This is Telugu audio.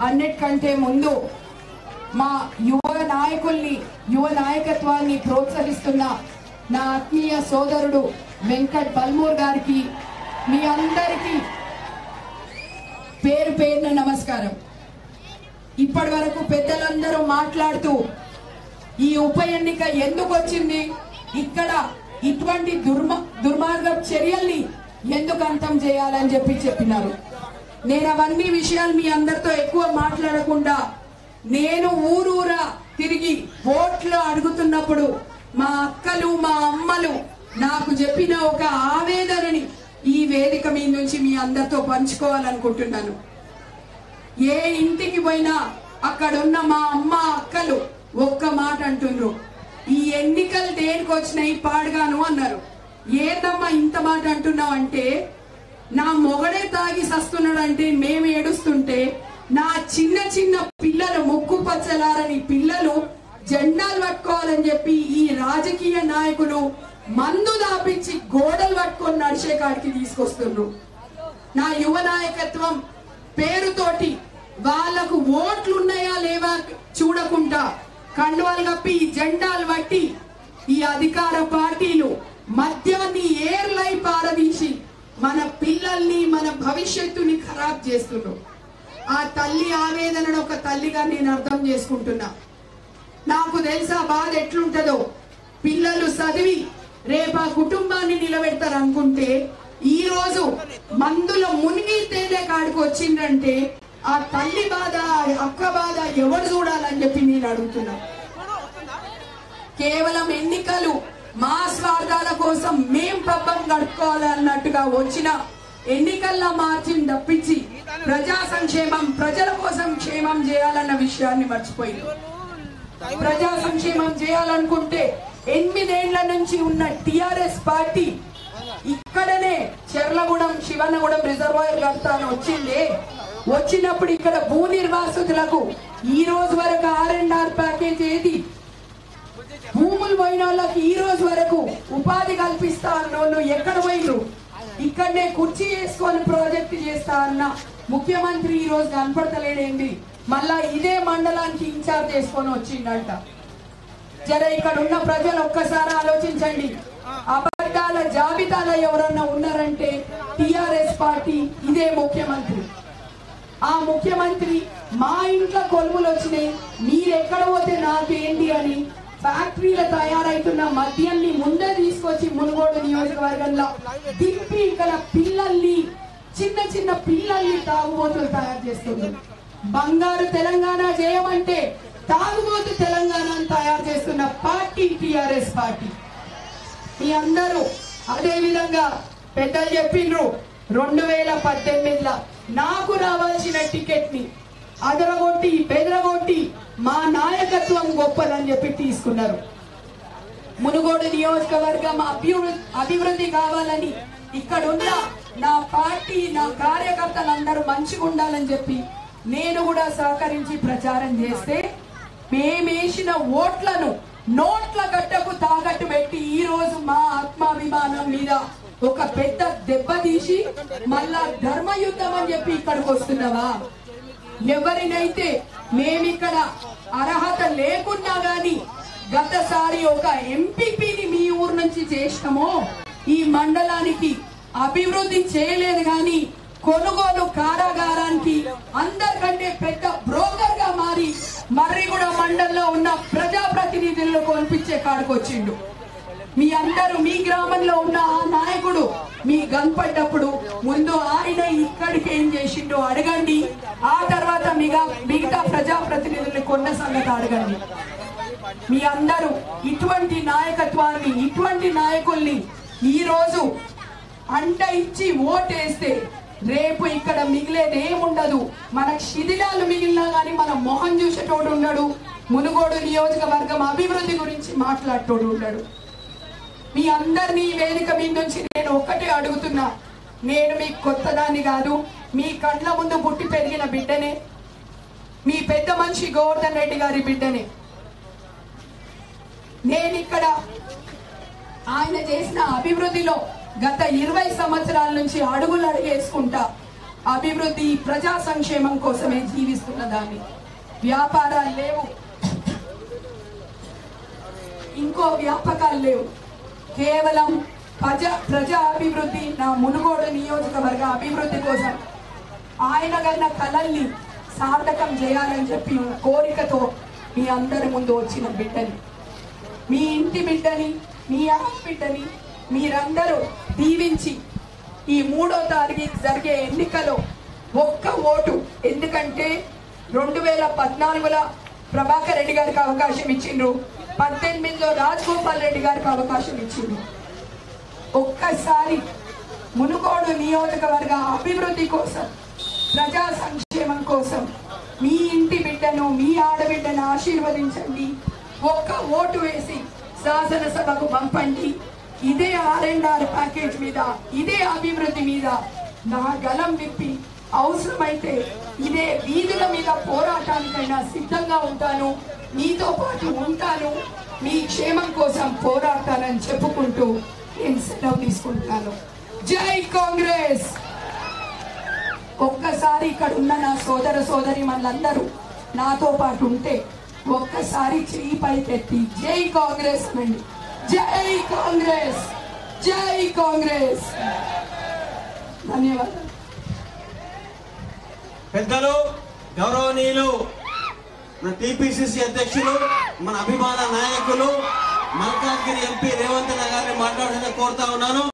అన్నిటికంటే ముందు మా యువ నాయకుల్ని యువ నాయకత్వాన్ని ప్రోత్సహిస్తున్న నా ఆత్మీయ సోదరుడు వెంకట్ బల్మూర్ గారికి మీ అందరికీ పేరు పేరున నమస్కారం ఇప్పటి వరకు పెద్దలందరూ మాట్లాడుతూ ఈ ఉప ఎన్నిక ఎందుకు వచ్చింది ఇక్కడ ఇటువంటి దుర్మ దుర్మార్గ చర్యల్ని ఎందుకు అంతం చేయాలని చెప్పి చెప్పినారు నేను అవన్నీ విషయాలు మీ అందరితో ఎక్కువ మాట్లాడకుండా నేను ఊరూరా తిరిగి ఓట్లు అడుగుతున్నప్పుడు మా అక్కలు మా అమ్మలు నాకు చెప్పిన ఒక ఆవేదనని ఈ వేదిక మీద నుంచి మీ అందరితో పంచుకోవాలనుకుంటున్నాను ఏ ఇంటికి పోయినా అక్కడ ఉన్న మా అమ్మ అక్కలు ఒక్క మాట అంటుండ్రు ఈ ఎన్నికలు దేనికి వచ్చినాయి పాడుగాను అన్నారు ఏందమ్మా ఇంత మాట అంటున్నావు అంటే నా మొగడే తాగి సస్తున్నాడంటే మేము ఏడుస్తుంటే నా చిన్న చిన్న పిల్లలు ముక్కు పచ్చలారని పిల్లలు జెండాలు పట్టుకోవాలని చెప్పి ఈ రాజకీయ నాయకులు మందు దాపించి గోడలు పట్టుకొని నడిచే కాడికి తీసుకొస్తున్నారు నా యువ నాయకత్వం పేరుతోటి వాళ్లకు ఓట్లు ఉన్నాయా లేవా చూడకుండా కండువాలు కప్పి ఈ జెండాలు పట్టి ఈ అధికార పార్టీలు మద్యాన్ని ఏర్లై పారదీసి మన పిల్లల్ని మన భవిష్యత్తుని ఖరాబ్ చేస్తున్నారు ఆ తల్లి ఆవేదనను ఒక తల్లిగా నేను అర్థం చేసుకుంటున్నా నాకు తెలుసా బాధ ఎట్లుంటదో పిల్లలు చదివి రేపు ఆ కుటుంబాన్ని నిలబెడతారు అనుకుంటే ఈ రోజు మందుల మునిగి తేలే కాడికి వచ్చిందంటే ఆ తల్లి బాధ ఆ అక్క బాధ ఎవరు చూడాలని చెప్పి నేను అడుగుతున్నా కేవలం ఎన్నికలు మా స్వార్థాల కోసం మేం పబ్బం గడుపుకోవాలన్నట్టుగా వచ్చిన ఎన్నికల్లో మార్చిని తప్పించి ప్రజా సంక్షేమం ప్రజల కోసం క్షేమం చేయాలన్న విషయాన్ని మర్చిపోయింది ప్రజా సంక్షేమం చేయాలనుకుంటే ఎనిమిదేళ్ల నుంచి ఉన్న టిఆర్ఎస్ పార్టీ ఇక్కడనే చెర్లగూడెం శివన్నగూడెం రిజర్వాయర్ కడతాను వచ్చిందే వచ్చినప్పుడు ఇక్కడ భూ నిర్వాసితులకు ఈ రోజు వరకు ఆర్ అండ్ ఆర్ ప్యాకేజ్ ఏది భూములు పోయిన వాళ్ళకి ఈ రోజు వరకు ఉపాధి కల్పిస్తా అన్నోళ్ళు ఎక్కడ పోయినరు ఇక్కడనే కుర్చీ వేసుకొని ప్రాజెక్ట్ చేస్తా అన్న ముఖ్యమంత్రి ఈ రోజు కనపడతలేడేంటి మళ్ళా ఇదే మండలానికి ఇన్ఛార్జ్ చేసుకొని వచ్చిండంట జర ఇక్కడ ఉన్న ప్రజలు ఒక్కసారి ఆలోచించండి అబద్ధాల జాబితాలో ఎవరన్నా ఉన్నారంటే టిఆర్ఎస్ పార్టీ ఇదే ముఖ్యమంత్రి ఆ ముఖ్యమంత్రి మా ఇంట్లో కొలువులు వచ్చినాయి మీరెక్కడ పోతే నాకేంటి అని ఫ్యాక్టరీల తయారైతున్న మద్యాన్ని ముందే తీసుకొచ్చి మునుగోడు నియోజకవర్గంలో దింపి ఇక్కడ పిల్లల్ని చిన్న చిన్న పిల్లల్ని తాగుబోతులు తయారు చేస్తున్నారు బంగారు తెలంగాణ చేయమంటే తాగుబోతు తెలంగాణను తయారు చేస్తున్న పార్టీ టిఆర్ఎస్ పార్టీ మీ అందరూ అదే విధంగా పెద్దలు చెప్పిండ్రు రెండు వేల పద్దెనిమిదిలో నాకు రావాల్సిన టికెట్ ని అదరగొట్టి బెదరగొట్టి మా నాయకత్వం గొప్పదని చెప్పి తీసుకున్నారు మునుగోడు నియోజకవర్గం అభివృద్ధి అభివృద్ధి కావాలని ఇక్కడ ఉన్న నా పార్టీ నా కార్యకర్తలందరూ మంచిగా ఉండాలని చెప్పి నేను కూడా సహకరించి ప్రచారం చేస్తే మేమేసిన ఓట్లను నోట్ల గడ్డకు తాకట్టు పెట్టి ఈ రోజు మా ఆత్మాభిమానం మీద ఒక పెద్ద దెబ్బ తీసి మళ్ళా ధర్మయుద్ధం అని చెప్పి ఇక్కడికి వస్తున్నావా ఎవరినైతే మేమిక్కడ అర్హత లేకున్నా గాని గతసారి ఒక ఎంపీపీని మీ ఊరు నుంచి చేసినామో ఈ మండలానికి అభివృద్ధి చేయలేదు గాని కొనుగోలు కారాగారానికి అందరికంటే పెద్ద బ్రోకర్ గా మారి మర్రిగూడ మండలంలో ఉన్న ప్రజాప్రతినిధులను కొనిపించే కాడికొచ్చిండు మీ అందరూ మీ గ్రామంలో ఉన్న ఆ నాయకుడు మీ కనపడ్డప్పుడు ముందు ఆయన ఇక్కడికి ఏం చేసిండో అడగండి ఆ తర్వాత మిగతా మిగతా ప్రజాప్రతినిధుల్ని కొన్న సంగతి అడగండి మీ అందరూ ఇటువంటి నాయకత్వాన్ని ఇటువంటి నాయకుల్ని ఈ రోజు అంట ఇచ్చి ఓటేస్తే రేపు ఇక్కడ మిగిలేది ఏముండదు మనకు శిథిలాలు మిగిలినా గానీ మన మొహం చూసేటోడు ఉండడు మునుగోడు నియోజకవర్గం అభివృద్ధి గురించి మాట్లాడేటోడు ఉండడు మీ అందరినీ ఈ వేదిక మీద నుంచి నేను ఒక్కటే అడుగుతున్నా నేను మీకు కొత్తదాన్ని కాదు మీ కండ్ల ముందు పుట్టి పెరిగిన బిడ్డనే మీ పెద్ద మనిషి గోవర్ధన్ రెడ్డి గారి బిడ్డనే నేను ఇక్కడ ఆయన చేసిన అభివృద్ధిలో గత ఇరవై సంవత్సరాల నుంచి అడుగులు అడిగేసుకుంటా అభివృద్ధి ప్రజా సంక్షేమం కోసమే జీవిస్తున్న దాన్ని వ్యాపారాలు లేవు ఇంకో వ్యాపకాలు లేవు కేవలం ప్రజా ప్రజా అభివృద్ధి నా మునుగోడు నియోజకవర్గ అభివృద్ధి కోసం ఆయన కన్నా కళల్ని సార్థకం చేయాలని చెప్పి కోరికతో మీ అందరి ముందు వచ్చిన బిడ్డని మీ ఇంటి బిడ్డని మీ ఆమె బిడ్డని మీరందరూ దీవించి ఈ మూడో తారీఖు జరిగే ఎన్నికలో ఒక్క ఓటు ఎందుకంటే రెండు వేల పద్నాలుగులో ప్రభాకర్ రెడ్డి గారికి అవకాశం ఇచ్చిండ్రు పద్దెనిమిదిలో రాజగోపాల్ రెడ్డి గారికి అవకాశం ఇచ్చిండ్రు ఒక్కసారి మునుగోడు నియోజకవర్గ అభివృద్ధి కోసం ప్రజా సంక్షేమం కోసం మీ ఇంటి బిడ్డను మీ ఆడబిడ్డను ఆశీర్వదించండి ఒక్క ఓటు వేసి శాసనసభకు పంపండి ఇదే ఆర్ అండ్ ఆర్ ప్యాకేజ్ మీద ఇదే అభివృద్ధి మీద నా గలం విప్పి అవసరమైతే ఇదే వీధుల మీద పోరాటానికైనా సిద్ధంగా ఉంటాను మీతో పాటు ఉంటాను మీ క్షేమం కోసం పోరాడతానని చెప్పుకుంటూ నేను సెలవు తీసుకుంటాను జై కాంగ్రెస్ ఒక్కసారి ఇక్కడ ఉన్న నా సోదర సోదరి మనందరూ నాతో పాటు ఉంటే ఒక్కసారి చేయి పైకెత్తి జై కాంగ్రెస్ అనండి జై కాంగ్రెస్ జై కాంగ్రెస్ ధన్యవాదాలు పెద్దలు గౌరవనీయులు మన టిపిసిసి అధ్యక్షులు మన అభిమాన నాయకులు మల్కాజ్గిరి ఎంపీ రేవంత్ రెడ్డి గారిని మాట్లాడాలని కోరుతా ఉన్నాను